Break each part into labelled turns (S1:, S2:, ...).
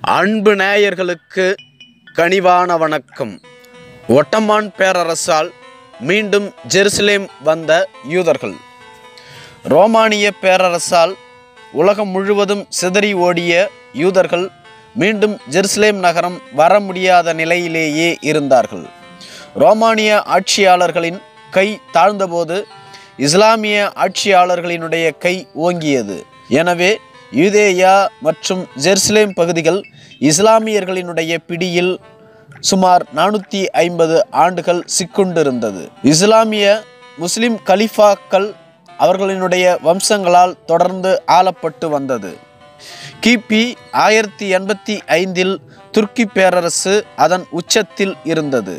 S1: அன்பு நேயர்களுக்கு கனிவான வணக்கம் ஒட்டமான் பேரரசால் மீண்டும் ஜெருசலேம் வந்த யூதர்கள் ரோமானிய பேரரசால் உலகம் முழுவதும் சிதறி ஓடிய யூதர்கள் மீண்டும் ஜெருசலேம் நகரம் வர முடியாத நிலையிலேயே இருந்தார்கள் ரோமானிய ஆட்சியாளர்களின் கை தாழ்ந்தபோது இஸ்லாமிய ஆட்சியாளர்களினுடைய கை ஓங்கியது எனவே யூதேயா மற்றும் ஜெருசலேம் பகுதிகள் இஸ்லாமியர்களினுடைய பிடியில் சுமார் நானூற்றி ஐம்பது ஆண்டுகள் சிக்குண்டிருந்தது இஸ்லாமிய முஸ்லிம் கலிஃபாக்கள் அவர்களினுடைய வம்சங்களால் தொடர்ந்து ஆளப்பட்டு வந்தது கிபி ஆயிரத்தி எண்பத்தி ஐந்தில் துர்க்கி பேரரசு அதன் உச்சத்தில் இருந்தது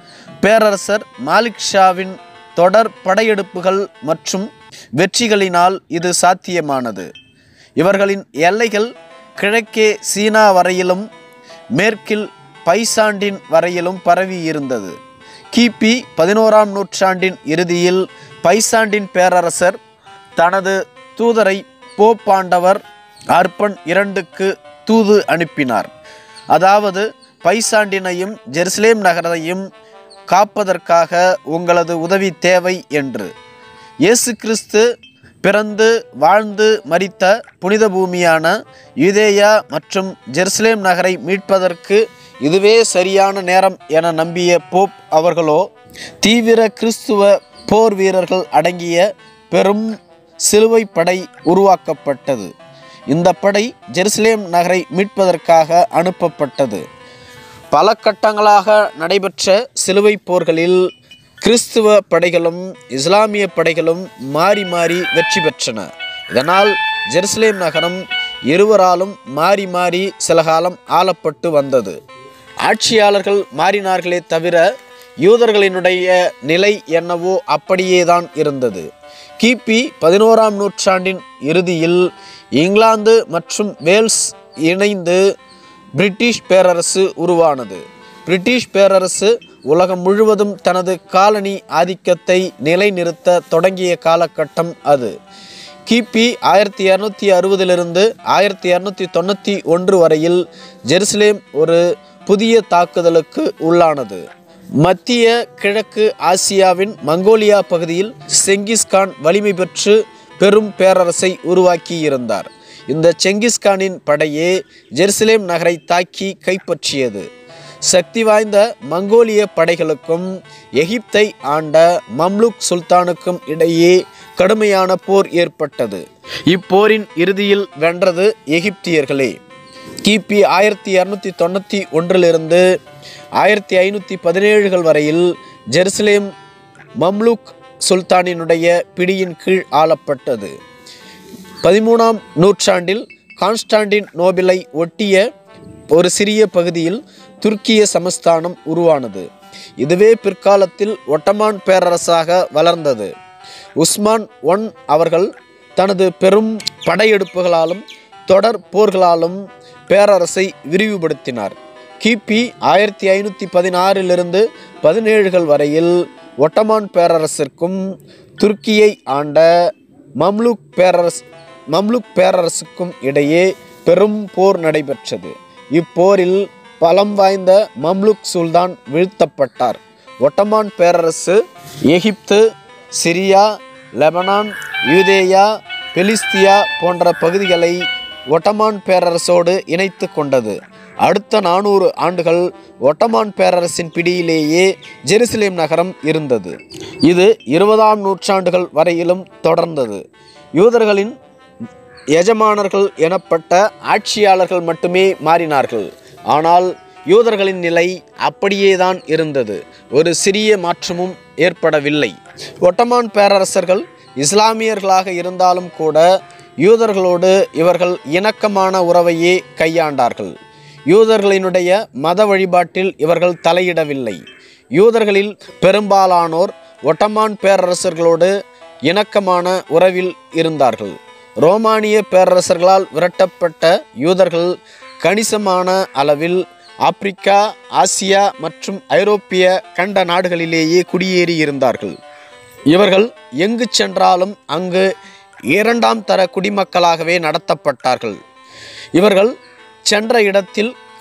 S1: பேரரசர் மாலிக் ஷாவின் தொடர் படையெடுப்புகள் மற்றும் வெற்றிகளினால் இது சாத்தியமானது இவர்களின் எல்லைகள் கிழக்கே சீனா வரையிலும் மேற்கில் பைசாண்டின் வரையிலும் பரவி இருந்தது கிபி பதினோராம் நூற்றாண்டின் இறுதியில் பைசாண்டின் பேரரசர் தனது தூதரை போப்பாண்டவர் அர்பன் இரண்டுக்கு தூது அனுப்பினார் அதாவது பைசாண்டினையும் ஜெருசலேம் நகரையும் காப்பதற்காக உங்களது உதவி தேவை என்று இயேசு கிறிஸ்து பிறந்து வாழ்ந்து மரித்த புனித பூமியான யூதேயா மற்றும் ஜெருசலேம் நகரை மீட்பதற்கு இதுவே சரியான நேரம் என நம்பிய போப் அவர்களோ தீவிர கிறிஸ்துவ போர் வீரர்கள் அடங்கிய பெரும் சிலுவை படை உருவாக்கப்பட்டது இந்த படை ஜெருசலேம் நகரை மீட்பதற்காக அனுப்பப்பட்டது பல கட்டங்களாக நடைபெற்ற சிலுவை போர்களில் கிறிஸ்துவ படைகளும் இஸ்லாமிய படைகளும் மாறி மாறி வெற்றி பெற்றன இதனால் ஜெருசலேம் நகரம் இருவராலும் மாறி மாறி சில காலம் ஆளப்பட்டு வந்தது ஆட்சியாளர்கள் மாறினார்களே தவிர யூதர்களினுடைய நிலை என்னவோ அப்படியேதான் இருந்தது கிபி பதினோராம் நூற்றாண்டின் இறுதியில் இங்கிலாந்து மற்றும் வேல்ஸ் இணைந்து பிரிட்டிஷ் பேரரசு உருவானது பிரிட்டிஷ் பேரரசு உலகம் முழுவதும் தனது காலனி ஆதிக்கத்தை நிலைநிறுத்த தொடங்கிய காலகட்டம் அது கிபி ஆயிரத்தி இரநூத்தி அறுபதிலிருந்து ஆயிரத்தி இரநூத்தி தொண்ணூற்றி ஒன்று வரையில் ஜெருசலேம் ஒரு புதிய தாக்குதலுக்கு உள்ளானது மத்திய கிழக்கு ஆசியாவின் மங்கோலியா பகுதியில் செங்கிஸ்கான் வலிமை பெற்று பெரும் பேரரசை உருவாக்கியிருந்தார் இந்த செங்கிஸ்கானின் படையே ஜெருசலேம் நகரை தாக்கி கைப்பற்றியது சக்தி வாய்ந்த மங்கோலிய படைகளுக்கும் எகிப்தை ஆண்ட மம்லுக் சுல்தானுக்கும் இடையே கடுமையான போர் ஏற்பட்டது இப்போரின் இறுதியில் வென்றது எகிப்தியர்களே கிபி ஆயிரத்தி இரநூத்தி தொண்ணூற்றி ஒன்றிலிருந்து ஆயிரத்தி ஐநூற்றி பதினேழுகள் வரையில் ஜெருசலேம் மம்லுக் சுல்தானினுடைய பிடியின் கீழ் ஆளப்பட்டது பதிமூணாம் நூற்றாண்டில் கான்ஸ்டாண்டின் நோபிலை ஒட்டிய ஒரு சிறிய பகுதியில் துருக்கிய சமஸ்தானம் உருவானது இதுவே பிற்காலத்தில் ஒட்டமான் பேரரசாக வளர்ந்தது உஸ்மான் ஒன் அவர்கள் தனது பெரும் படையெடுப்புகளாலும் தொடர் போர்களாலும் பேரரசை விரிவுபடுத்தினார் கிபி ஆயிரத்தி ஐநூற்றி பதினாறிலிருந்து பதினேழுகள் வரையில் ஒட்டமான் பேரரசிற்கும் துருக்கியை ஆண்ட மம்லுக் பேரரசு மம்லுக் பேரரசுக்கும் இடையே பெரும் போர் நடைபெற்றது இப்போரில் பலம் வாய்ந்த மம்லுக் சுல்தான் வீழ்த்தப்பட்டார் ஒட்டமான் பேரரசு எகிப்து சிரியா லெபனான் யூதேயா பெலிஸ்தியா போன்ற பகுதிகளை ஒட்டமான் பேரரசோடு இணைத்து கொண்டது அடுத்த நானூறு ஆண்டுகள் ஒட்டமான் பேரரசின் பிடியிலேயே ஜெருசலேம் நகரம் இருந்தது இது இருபதாம் நூற்றாண்டுகள் வரையிலும் தொடர்ந்தது யூதர்களின் எஜமானர்கள் எனப்பட்ட ஆட்சியாளர்கள் மட்டுமே மாறினார்கள் ஆனால் யூதர்களின் நிலை அப்படியேதான் இருந்தது ஒரு சிறிய மாற்றமும் ஏற்படவில்லை ஒட்டமான் பேரரசர்கள் இஸ்லாமியர்களாக இருந்தாலும் கூட யூதர்களோடு இவர்கள் இணக்கமான உறவையே கையாண்டார்கள் யூதர்களினுடைய மத வழிபாட்டில் இவர்கள் தலையிடவில்லை யூதர்களில் பெரும்பாலானோர் ஒட்டமான் பேரரசர்களோடு இணக்கமான உறவில் இருந்தார்கள் ரோமானிய பேரரசர்களால் விரட்டப்பட்ட யூதர்கள் கணிசமான அளவில் ஆப்பிரிக்கா ஆசியா மற்றும் ஐரோப்பிய கண்ட நாடுகளிலேயே குடியேறி இருந்தார்கள் இவர்கள் எங்கு சென்றாலும் அங்கு இரண்டாம் தர குடிமக்களாகவே நடத்தப்பட்டார்கள் இவர்கள் சென்ற இடத்தில்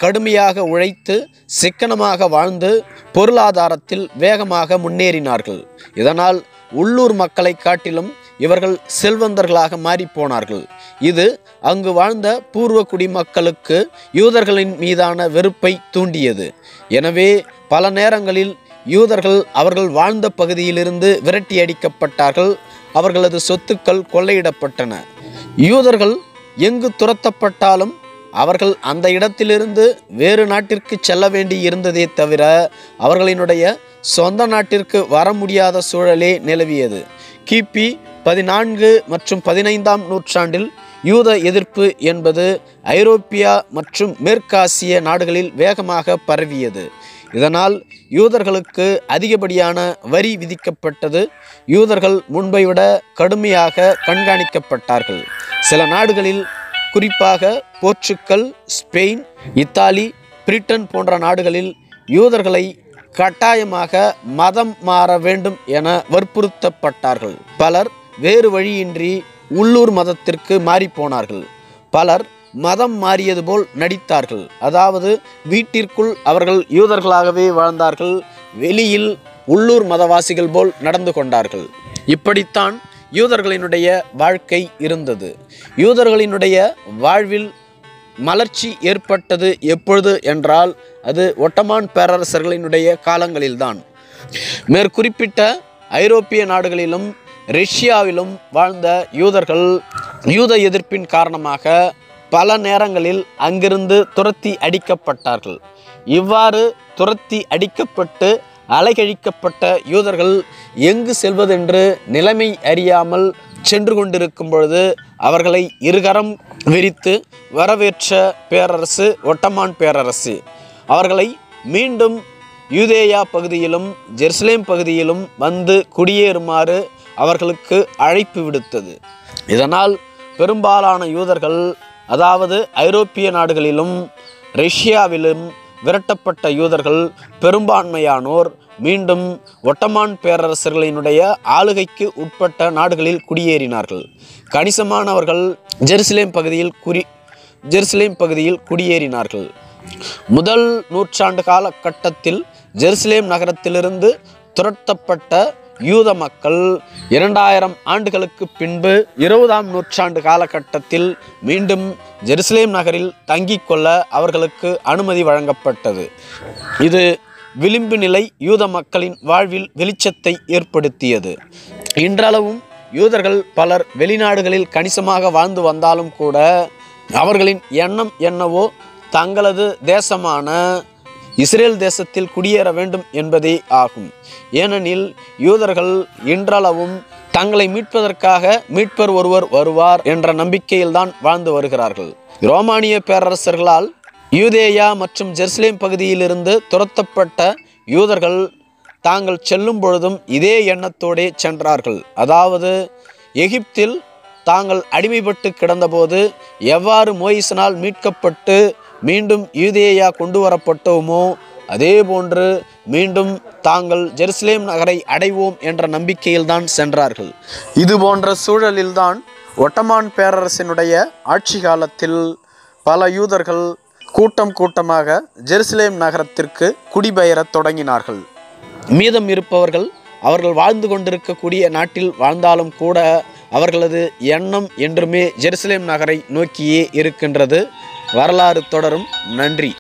S1: கடுமையாக உழைத்து சிக்கனமாக வாழ்ந்து பொருளாதாரத்தில் வேகமாக முன்னேறினார்கள் இதனால் உள்ளூர் மக்களை காட்டிலும் இவர்கள் செல்வந்தர்களாக மாறிப்போனார்கள் இது அங்கு வாழ்ந்த பூர்வ குடிமக்களுக்கு யூதர்களின் மீதான வெறுப்பை தூண்டியது எனவே பல நேரங்களில் யூதர்கள் அவர்கள் வாழ்ந்த பகுதியிலிருந்து விரட்டி அடிக்கப்பட்டார்கள் அவர்களது சொத்துக்கள் கொள்ளையிடப்பட்டன யூதர்கள் எங்கு துரத்தப்பட்டாலும் அவர்கள் அந்த இடத்திலிருந்து வேறு நாட்டிற்கு செல்ல வேண்டி இருந்ததே தவிர அவர்களினுடைய சொந்த நாட்டிற்கு வர முடியாத சூழலே நிலவியது கிபி பதினான்கு மற்றும் பதினைந்தாம் நூற்றாண்டில் யூத எதிர்ப்பு என்பது ஐரோப்பியா மற்றும் மேற்காசிய நாடுகளில் வேகமாக பரவியது இதனால் யூதர்களுக்கு அதிகப்படியான வரி விதிக்கப்பட்டது யூதர்கள் முன்பை விட கடுமையாக கண்காணிக்கப்பட்டார்கள் சில நாடுகளில் குறிப்பாக போர்ச்சுக்கல் ஸ்பெயின் இத்தாலி பிரிட்டன் போன்ற நாடுகளில் யூதர்களை கட்டாயமாக மதம் மாற வேண்டும் என வற்புறுத்தப்பட்டார்கள் பலர் வேறு வழியின்றி உள்ளூர் மதத்திற்கு மாறிப்போனார்கள் பலர் மதம் மாறியது போல் நடித்தார்கள் அதாவது வீட்டிற்குள் அவர்கள் யூதர்களாகவே வாழ்ந்தார்கள் வெளியில் உள்ளூர் மதவாசிகள் போல் நடந்து கொண்டார்கள் இப்படித்தான் யூதர்களினுடைய வாழ்க்கை இருந்தது யூதர்களினுடைய வாழ்வில் மலர்ச்சி ஏற்பட்டது எப்பொழுது என்றால் அது ஒட்டமான் பேரரசர்களினுடைய காலங்களில்தான் மேற்குறிப்பிட்ட ஐரோப்பிய நாடுகளிலும் ரஷ்யாவிலும் வாழ்ந்த யூதர்கள் யூத எதிர்ப்பின் காரணமாக பல நேரங்களில் அங்கிருந்து துரத்தி அடிக்கப்பட்டார்கள் இவ்வாறு துரத்தி அடிக்கப்பட்டு அலைகழிக்கப்பட்ட யூதர்கள் எங்கு செல்வதென்று நிலைமை அறியாமல் சென்று கொண்டிருக்கும் பொழுது அவர்களை இருகரம் விரித்து வரவேற்ற பேரரசு ஒட்டமான் பேரரசு அவர்களை மீண்டும் யூதேயா பகுதியிலும் ஜெருசலேம் பகுதியிலும் வந்து குடியேறுமாறு அவர்களுக்கு அழைப்பு விடுத்தது இதனால் பெரும்பாலான யூதர்கள் அதாவது ஐரோப்பிய நாடுகளிலும் ரஷ்யாவிலும் விரட்டப்பட்ட யூதர்கள் பெரும்பான்மையானோர் மீண்டும் ஒட்டமான் பேரரசர்களினுடைய ஆளுகைக்கு உட்பட்ட நாடுகளில் குடியேறினார்கள் கணிசமானவர்கள் ஜெருசலேம் பகுதியில் குறி ஜெருசலேம் பகுதியில் குடியேறினார்கள் முதல் நூற்றாண்டு காலகட்டத்தில் ஜெருசலேம் நகரத்திலிருந்து துரத்தப்பட்ட யூத மக்கள் இரண்டாயிரம் ஆண்டுகளுக்கு பின்பு இருபதாம் நூற்றாண்டு காலகட்டத்தில் மீண்டும் ஜெருசலேம் நகரில் தங்கிக் கொள்ள அவர்களுக்கு அனுமதி வழங்கப்பட்டது இது விளிம்பு நிலை யூத மக்களின் வாழ்வில் வெளிச்சத்தை ஏற்படுத்தியது இன்றளவும் யூதர்கள் பலர் வெளிநாடுகளில் கணிசமாக வாழ்ந்து வந்தாலும் கூட அவர்களின் எண்ணம் என்னவோ தங்களது தேசமான இஸ்ரேல் தேசத்தில் குடியேற வேண்டும் என்பதே ஆகும் ஏனெனில் யூதர்கள் இன்றளவும் தங்களை மீட்பதற்காக மீட்பர் ஒருவர் வருவார் என்ற நம்பிக்கையில்தான் வாழ்ந்து வருகிறார்கள் ரோமானிய பேரரசர்களால் யூதேயா மற்றும் ஜெருசலேம் பகுதியிலிருந்து துரத்தப்பட்ட யூதர்கள் தாங்கள் செல்லும் பொழுதும் இதே எண்ணத்தோடே சென்றார்கள் அதாவது எகிப்தில் தாங்கள் அடிமைப்பட்டு கிடந்தபோது எவ்வாறு மோயிசனால் மீட்கப்பட்டு மீண்டும் யூதேயா கொண்டு வரப்பட்டோமோ அதே போன்று மீண்டும் தாங்கள் ஜெருசலேம் நகரை அடைவோம் என்ற நம்பிக்கையில்தான் சென்றார்கள் இது போன்ற சூழலில்தான் ஒட்டமான் பேரரசினுடைய ஆட்சி காலத்தில் பல யூதர்கள் கூட்டம் கூட்டமாக ஜெருசலேம் நகரத்திற்கு குடிபெயரத் தொடங்கினார்கள் மீதம் இருப்பவர்கள் அவர்கள் வாழ்ந்து கொண்டிருக்கக்கூடிய நாட்டில் வாழ்ந்தாலும் கூட அவர்களது எண்ணம் என்றுமே ஜெருசலேம் நகரை நோக்கியே இருக்கின்றது வரலாறு தொடரும் நன்றி